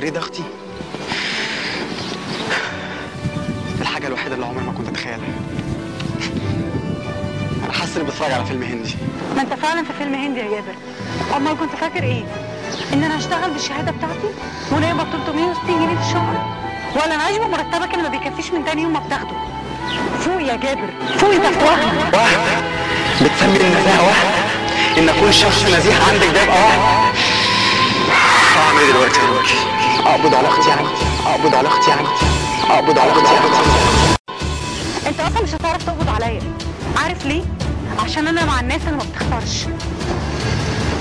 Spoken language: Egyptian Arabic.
فريدة اختي الحاجة الوحيدة اللي عمري ما كنت اتخيلها انا حاسس اني بتفرج على فيلم هندي ما انت فعلا في فيلم هندي يا جابر امال كنت فاكر ايه ان انا هشتغل بالشهاده بتاعتي ونقبض 360 جنيه في الشهر ولا انا عايش بمرتبك اللي ما بيكفيش من تاني يوم ما بتاخده فوق يا جابر فوق انت في وهم وهم بتسمي النزاهة وهم ان اكون شخص نزيه عندك ده يبقى وهم اعمل ايه دلوقتي يا روكي اقبض على اختي يعني اقبض على اختي يعني اقبض على اختي يعني انت اصلا مش هتعرف تقبض عليا عارف ليه عشان انا مع الناس اللي ما بتختارش